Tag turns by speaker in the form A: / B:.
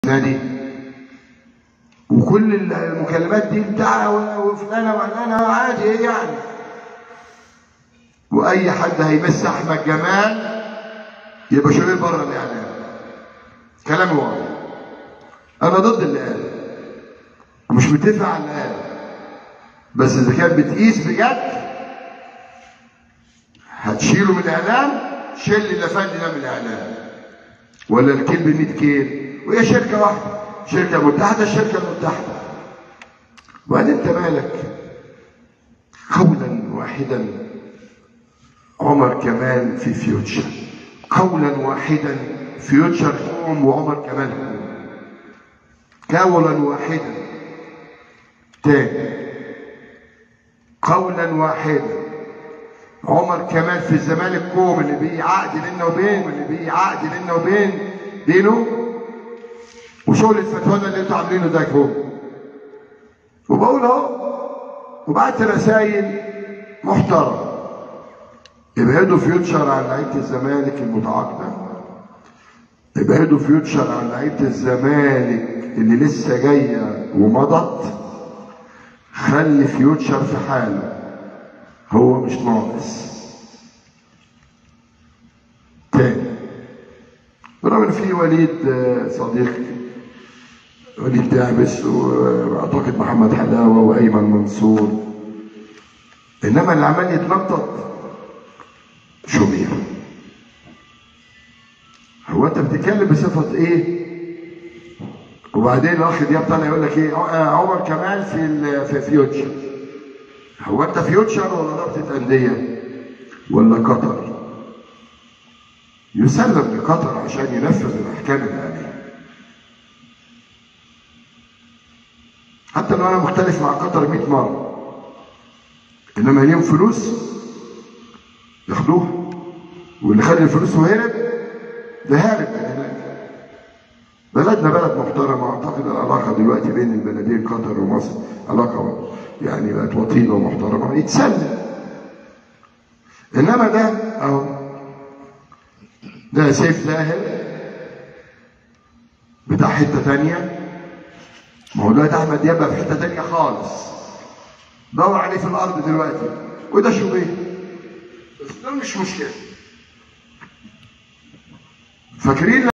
A: نادي وكل المكالمات دي بتاع وفلانه وعلانه عادي ايه يعني واي حد هيمس احمد جمال يبقى شغال بره الاعلام كلامي واضح انا ضد اللي قال ومش متفق على اللي قال بس اذا كان بتقيس بجد هتشيله من الاعلام شيل الافندي ده من الاعلام ولا الكيل ب 100 كيل وهي شركه واحده شركه متحده الشركه المتحده وبعدين انت مالك قولا واحدا عمر كمال في فيوتشر قولا واحدا فيوتشر قوم وعمر كمال قوم قولا واحدا تاني قولا واحدا عمر كمال في الزمالك كوم اللي بيه عقد بيننا وبين اللي بيه عقد بيننا وبين بينه وشغل الفتوانه اللي انتوا عاملينه ده كوم وبقول اهو وبعت رسائل محترمه ابعدوا فيوتشر عن لعيبه الزمالك المتعاقده ابعدوا فيوتشر عن لعيبه الزمالك اللي لسه جايه ومضت خلي فيوتشر في حاله هو مش ناقص تاني برغم ان في وليد صديقي وليد دعبس واعتقد محمد حلاوه وايمن منصور انما اللي عمال يتنطط شوبير هو انت بتتكلم بصفه ايه وبعدين الاخ دياب طالع يقول لك ايه عمر كمال في في فيوتشر هو انت فيوتشر ولا رابطه انديه ولا قطر يسلم لقطر عشان ينفذ الاحكام اللي عليه حتى لو انا مختلف مع قطر 100 مره انما ليهم فلوس ياخدوها واللي خد الفلوس وهرب ده هارب من هناك بلدنا بلد محترمه اعتقد العلاقه دلوقتي بين البلدين قطر ومصر علاقه يعني بقت وطيده ومحترمه يتسلم انما ده اهو ده سيف زاهر بتاع حته تانية ما هو دلوقتي احمد دياب في حته تانية خالص دور عليه في الارض دلوقتي وده شوبيه بس ده مش مشكله فاكرين